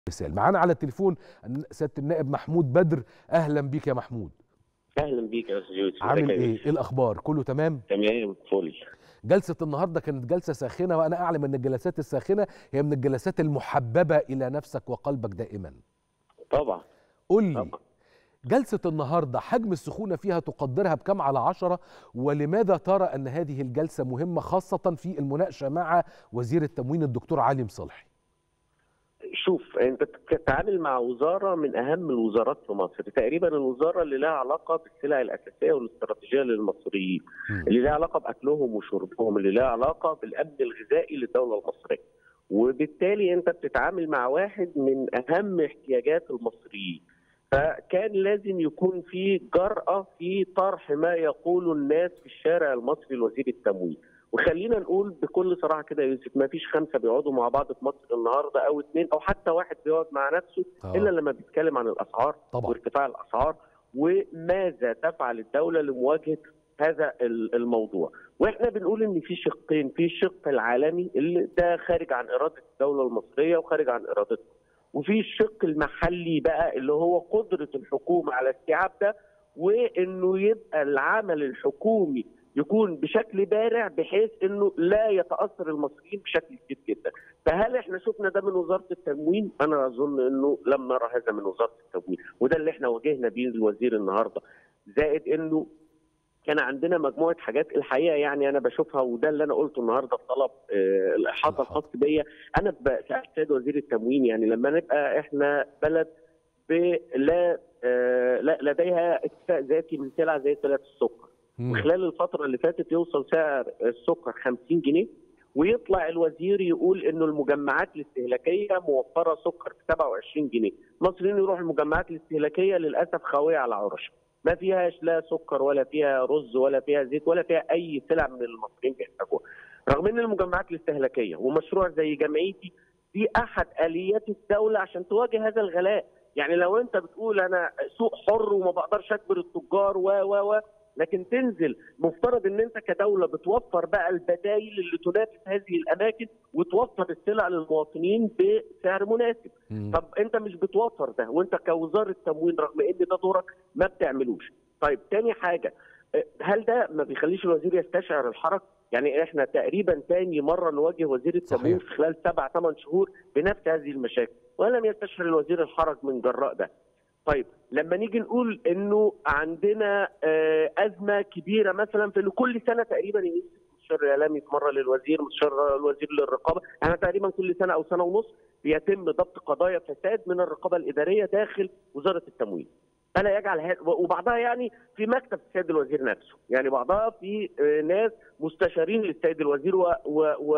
مثال معانا على التليفون سياده النائب محمود بدر اهلا بيك يا محمود اهلا بيك يا استاذ يوسف عامل ازيك يا ايه يوسف؟ ايه الاخبار كله تمام تمام فل جلسه النهارده كانت جلسه ساخنه وانا اعلم ان الجلسات الساخنه هي من الجلسات المحببه الى نفسك وقلبك دائما طبعا قول لي طبعا جلسه النهارده حجم السخونه فيها تقدرها بكم على عشرة ولماذا ترى ان هذه الجلسه مهمه خاصه في المناقشه مع وزير التموين الدكتور علي مصلحي شوف انت بتتعامل مع وزاره من اهم الوزارات في مصر تقريبا الوزاره اللي لها علاقه بالسلع الاساسيه والاستراتيجيه للمصريين مم. اللي لها علاقه باكلهم وشربهم اللي لها علاقه بالامن الغذائي للدوله المصريه وبالتالي انت بتتعامل مع واحد من اهم احتياجات المصريين فكان لازم يكون في جرأة في طرح ما يقوله الناس في الشارع المصري لوزير التموين وخلينا نقول بكل صراحه كده يا يوسف ما فيش خمسه بيقعدوا مع بعض في مصر النهارده او اثنين او حتى واحد بيقعد مع نفسه آه. الا لما بيتكلم عن الاسعار طبعا. وارتفاع الاسعار وماذا تفعل الدوله لمواجهه هذا ال- الموضوع واحنا بنقول ان في شقين في الشق العالمي اللي ده خارج عن اراده الدوله المصريه وخارج عن ارادتنا وفي الشق المحلي بقى اللي هو قدره الحكومه على استيعاب ده وانه يبقى العمل الحكومي يكون بشكل بارع بحيث انه لا يتاثر المصريين بشكل كبير جدا. فهل احنا شفنا ده من وزاره التموين؟ انا اظن انه لم نرى هذا من وزاره التموين، وده اللي احنا واجهنا بيه الوزير النهارده. زائد انه كان عندنا مجموعه حاجات الحقيقه يعني انا بشوفها وده اللي انا قلته النهارده في طلب آه، الاحاطه الخاص بيا انا ب- سالت السيد وزير التموين يعني لما نبقى احنا بلد ب- لا آه، لا لديها اكتفاء ذاتي من سلع زي سلع السكر مم. وخلال الفتره اللي فاتت يوصل سعر السكر 50 جنيه ويطلع الوزير يقول انه المجمعات الاستهلاكيه موفره سكر ب 27 جنيه، المصريين يروحوا المجمعات الاستهلاكيه للاسف خاويه على عرش، ما فيهاش لا سكر ولا فيها رز ولا فيها زيت ولا فيها اي سلع من اللي المصريين بيحتاجوها. رغم ان المجمعات الاستهلاكيه ومشروع زي جمعيتي دي احد اليات الدوله عشان تواجه هذا الغلاء، يعني لو انت بتقول انا سوق حر وما بقدرش اجبر التجار و و و لكن تنزل مفترض ان انت كدوله بتوفر بقى البدائل اللي تنافس هذه الاماكن وتوفر السلع للمواطنين بسعر مناسب مم. طب انت مش بتوفر ده وانت كوزاره تموين رغم ان ده دورك ما بتعملوش طيب تاني حاجه اه، هل ده ما بيخليش الوزير يستشعر الحرج يعني احنا تقريبا تاني مره نواجه وزير التموين صحيح. في خلال سبع ثمان شهور بنفس هذه المشاكل ولم يستشعر الوزير الحرج من جراء ده طيب لما نيجي نقول انه عندنا آه، ازمه كبيره مثلا في إنه كل سنه تقريبا يمسك مستشار الاعلامي يتمرن للوزير مستشار الوزير للرقابه احنا تقريبا كل سنه او سنه ونص بيتم ضبط قضايا فساد من الرقابه الاداريه داخل وزاره التموين فلا يجعل هذا وبعضها يعني في مكتب السيد الوزير نفسه يعني بعضها في آه، ناس مستشارين للسيد الوزير و, و, و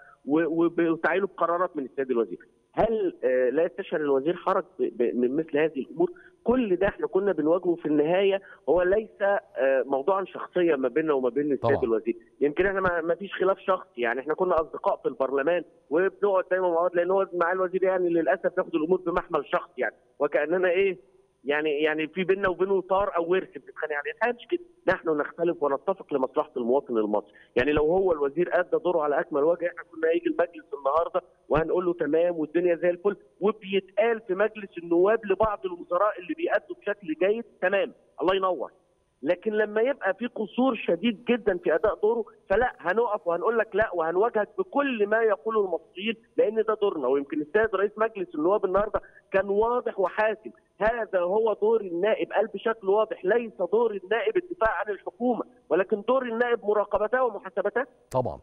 و- وتعينوا بقرارات من السيد الوزير هل آه، لا يستشعر الوزير حرج ب- ب- من مثل هذه الامور كل ده احنا كنا بنواجهه في النهايه هو ليس آه، موضوعا شخصيا ما بيننا وما بين السيد طبعا. الوزير يمكن احنا ما ما فيش خلاف شخصي يعني احنا كنا اصدقاء في البرلمان وبنقعد دايما مع بعض لان هو مع الوزير يعني للاسف ياخد الامور بمحمل شخصي يعني وكاننا ايه يعني يعني في بيننا وبينه طار او ورث بنتخانق عليه الحقيقه مش كده نحن نختلف ونتفق لمصلحه المواطن المصري يعني لو هو الوزير ادى دوره على اكمل وجه احنا كنا هيجي المجلس النهارده وهنقول له تمام والدنيا زي الفل وبيتقال في مجلس النواب لبعض الوزراء اللي بيأدوا بشكل جيد تمام الله ينور لكن لما يبقى في قصور شديد جدا في اداء دوره فلا هنقف وهنقول لك لا وهنواجهك بكل ما يقوله المصريين لان ده دورنا ويمكن السيد رئيس مجلس النواب النهارده كان واضح وحاسم هذا هو دور النائب قال بشكل واضح ليس دور النائب الدفاع عن الحكومه ولكن دور النائب مراقبتها ومحاسبتها طبعا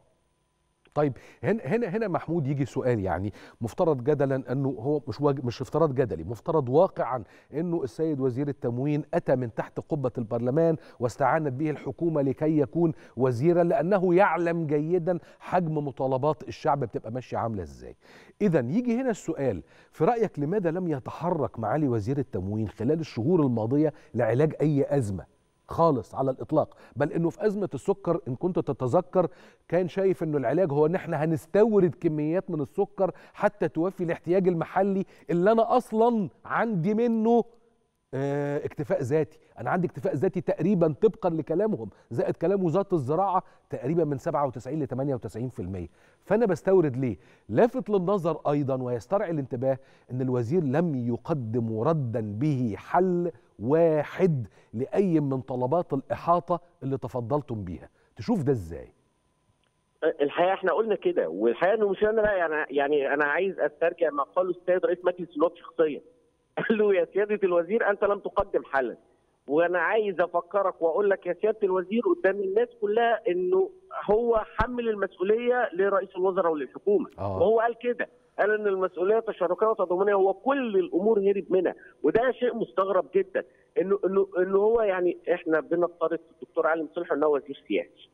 طيب هنا هنا هنا محمود يجي سؤال يعني مفترض جدلا انه هو مش واج... مش افتراض جدلي مفترض واقعا انه السيد وزير التموين اتى من تحت قبه البرلمان واستعانت به الحكومه لكي يكون وزيرا لانه يعلم جيدا حجم مطالبات الشعب بتبقى ماشيه عامله ازاي. اذا يجي هنا السؤال في رايك لماذا لم يتحرك معالي وزير التموين خلال الشهور الماضيه لعلاج اي ازمه خالص على الاطلاق بل انه في ازمه السكر ان كنت تتذكر كان شايف انه العلاج هو ان احنا هنستورد كميات من السكر حتى توفي الاحتياج المحلي اللي انا اصلا عندي منه اه اكتفاء ذاتي انا عندي اكتفاء ذاتي تقريبا طبقا لكلامهم زائد كلام وزاره الزراعه تقريبا من 97 ل 98% فانا بستورد ليه لافت للنظر ايضا ويسترعي الانتباه ان الوزير لم يقدم ردا به حل واحد لاي من طلبات الاحاطه اللي تفضلتم بيها تشوف ده ازاي الحقيقه احنا قلنا كده والحقيقه انه مش انا بقى يعني يعني انا عايز استرجع ما قاله السيد رئيس مجلس النواب شخصيا قال له يا سياده الوزير انت لم تقدم حلا وانا عايز افكرك واقول لك يا سياده الوزير قدام الناس كلها انه هو حمل المسؤوليه لرئيس الوزراء وللحكومه آه. وهو قال كده قال ان المسؤوليه تشاركيه وتضامنيه هو كل الامور هرب منها وده شيء مستغرب جدا انه انه انه هو يعني احنا بنفترض الدكتور علي صلحي انه وزير سياسي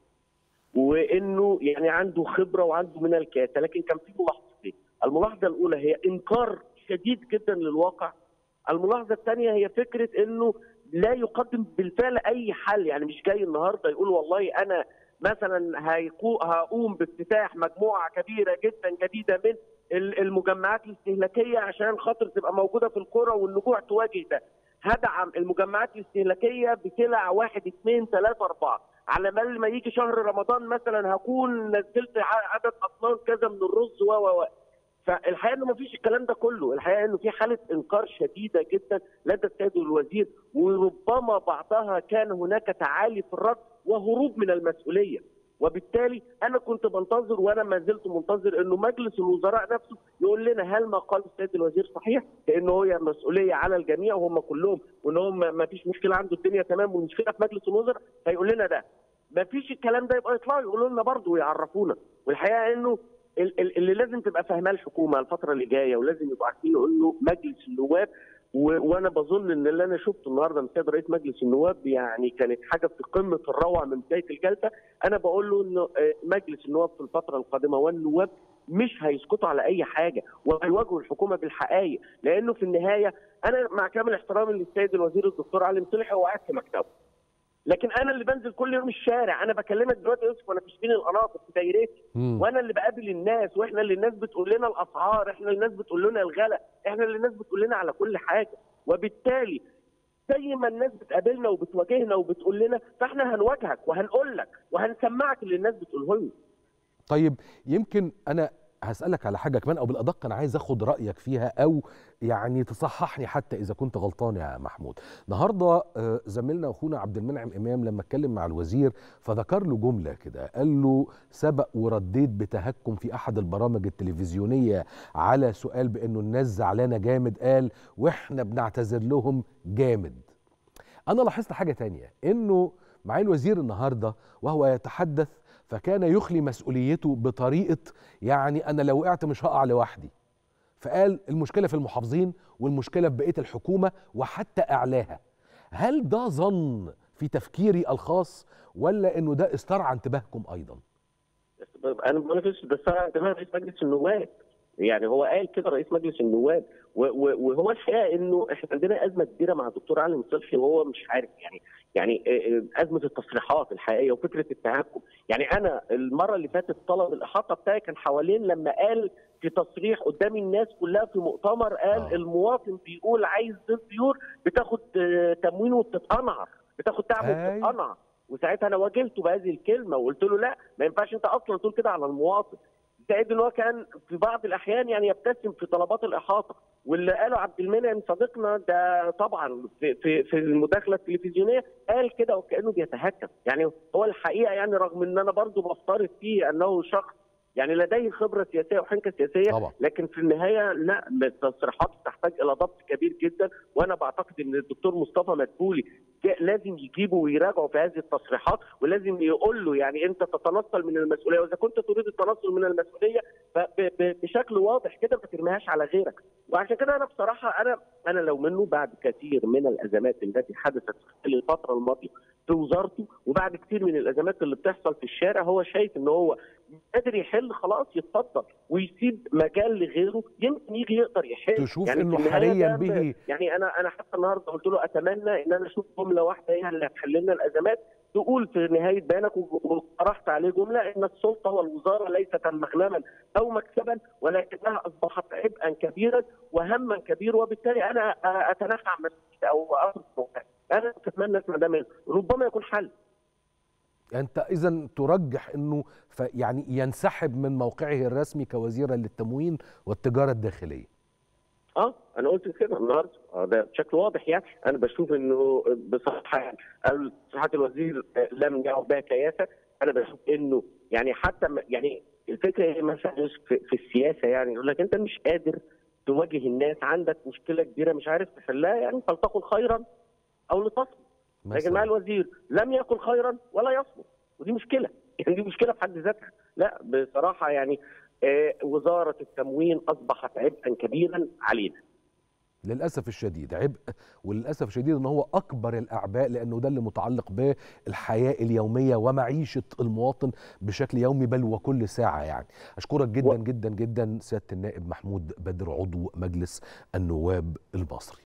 وانه يعني عنده خبره وعنده من الكاسه لكن كان في ملاحظتين الملاحظه الاولى هي انكار شديد جدا للواقع الملاحظه الثانيه هي فكره انه لا يقدم بالفعل اي حل يعني مش جاي النهارده يقول والله انا مثلا هيقو- هقوم بافتتاح مجموعه كبيره جدا جديده من ال- المجمعات الاستهلاكيه عشان خاطر تبقى موجوده في القرى والنجوع تواجه ده هدعم المجمعات الاستهلاكيه بسلع واحد اثنين ثلاثه اربعه على بال ما يجي شهر رمضان مثلا هكون نزلت ع- عدد اطنان كذا من الرز و و و فالحقيقه انه ما فيش الكلام ده كله، الحقيقه انه في حاله انكار شديده جدا لدى السيد الوزير وربما بعضها كان هناك تعالي في الرد وهروب من المسؤوليه. وبالتالي انا كنت بنتظر وانا ما زلت منتظر انه مجلس الوزراء نفسه يقول لنا هل ما قال السيد الوزير صحيح؟ لانه هي مسؤوليه على الجميع وهم كلهم وان هم ما فيش مشكله عنده الدنيا تمام والمشكله في مجلس الوزراء فيقول لنا ده. ما فيش الكلام ده يبقى يطلعوا يقولوا لنا برضه ويعرفونا والحقيقه انه ال- ال- اللي لازم تبقى فاهماه الحكومه الفتره اللي جايه ولازم يبقوا عارفين انه مجلس النواب و- وانا بظن ان اللي انا شفته النهارده من السيد رئيس مجلس النواب يعني كانت حاجه في قمه الروعه من بدايه الجلسه انا بقول له انه آه، مجلس النواب في الفتره القادمه والنواب مش هيسكتوا على اي حاجه وهيواجهوا الحكومه بالحقائق لانه في النهايه انا مع كامل احترامي للسيد الوزير الدكتور علي مصلحي هو قاعد في مكتبه لكن انا اللي بنزل كل يوم الشارع انا بكلمك دلوقتي يا يوسف وانا في شبين القناطر في دايرتي مم. وانا اللي بقابل الناس واحنا اللي الناس بتقول لنا الاسعار احنا اللي الناس بتقول لنا الغلاء احنا اللي الناس بتقول لنا على كل حاجه وبالتالي زي ما الناس بتقابلنا وبتواجهنا وبتقول لنا فاحنا هنواجهك وهنقول لك وهنسمعك اللي الناس بتقوله لنا طيب يمكن انا هسألك على حاجة كمان أو بالأدق أنا عايز أخد رأيك فيها أو يعني تصححني حتى إذا كنت غلطان يا محمود. النهاردة آه، زميلنا أخونا عبد المنعم إمام لما اتكلم مع الوزير فذكر له جملة كده قال له سبق ورديت بتهكم في أحد البرامج التلفزيونية على سؤال بأنه الناس زعلانة جامد قال وإحنا بنعتذر لهم جامد. أنا لاحظت حاجة تانية إنه معالي الوزير النهاردة وهو يتحدث فكان يخلي مسؤوليته بطريقة يعني أنا لو وقعت مش هقع لوحدي فقال المشكلة في المحافظين والمشكلة في بقية الحكومة وحتى أعلاها هل ده ظن في تفكيري الخاص ولا أنه ده استرعى انتباهكم أيضا انا بقول لك ده استرعى انتباه رئيس مجلس النواب يعني هو قال كده رئيس مجلس النواب و- و- وهو الحقيقه انه احنا عندنا ازمه كبيره مع الدكتور علي مصلحي وهو مش عارف يعني يعني آه، آه، ازمه التصريحات الحقيقيه وفكره التهكم يعني انا المره اللي فاتت طلب الاحاطه بتاعي كان حوالين لما قال في تصريح قدام الناس كلها في مؤتمر قال آه. المواطن بيقول عايز زيت بيور بتاخد آه، تموين وبتتقنعر بتاخد دعم أيوة. وبتتقنعر وساعتها انا واجهته بهذه الكلمه وقلت له لا ما ينفعش انت اصلا تقول كده على المواطن زائد ان هو كان في بعض الاحيان يعني يبتسم في طلبات الاحاطه واللي قاله عبد المنعم صديقنا ده طبعا في في, في المداخله التلفزيونيه قال كده وكانه بيتهكم يعني هو الحقيقه يعني رغم ان انا برضو بفترض فيه انه شخص يعني لديه خبره سياسيه وحنكه سياسيه طبعا. لكن في النهايه لا التصريحات تحتاج الى ضبط كبير جدا وانا بعتقد ان الدكتور مصطفى مدبولي جا- لازم يجيبه ويراجعوا في هذه التصريحات ولازم يقول له يعني انت تتنصل من المسؤوليه واذا كنت تريد التنصل من المسؤوليه فبشكل واضح كده ما ترميهاش على غيرك وعشان كده انا بصراحه انا انا لو منه بعد كثير من الازمات التي حدثت في الفتره الماضيه في وزارته وبعد كثير من الازمات اللي بتحصل في الشارع هو شايف ان هو قادر يحل خلاص يتفضل ويسيب مجال لغيره يمكن يجي يقدر يحل تشوف يعني إنه في النهاية حاليا ده- به يعني انا انا حتى النهارده قلت له اتمنى ان انا اشوف جمله واحده هي اللي هتحل لنا الازمات تقول في نهايه بيانك وطرحت عليه جمله ان السلطه والوزاره ليست مغنما او مكسبا ولكنها اصبحت عبئا كبيرا وهما كبير وبالتالي انا اتنحى عن مسؤوليتي او اخذ موقعي. انا اتمنى اسمع ده منه ربما يكون حل. انت اذا ترجح انه يعني ينسحب من موقعه الرسمي كوزيرا للتموين والتجاره الداخليه. اه انا قلت كده النهارده آه ده بشكل واضح يعني انا بشوف انه بصراحه يعني تصريحات الوزير لم يعد بها كياسه انا بشوف انه يعني حتى يعني الفكره مثلا في, في السياسه يعني يقول لك انت مش قادر تواجه الناس عندك مشكله كبيره مش عارف تحلها يعني فلتقل خيرا او لتصمت لكن مع الوزير لم يكن خيرا ولا يصمت ودي مشكله يعني دي مشكله في حد ذاتها لا بصراحه يعني آه وزاره التموين اصبحت عبئا كبيرا علينا للاسف الشديد عبء وللاسف الشديد ان هو اكبر الاعباء لانه ده اللي متعلق بالحياه اليوميه ومعيشه المواطن بشكل يومي بل وكل ساعه يعني اشكرك جدا و... جدا جدا سياده النائب محمود بدر عضو مجلس النواب المصري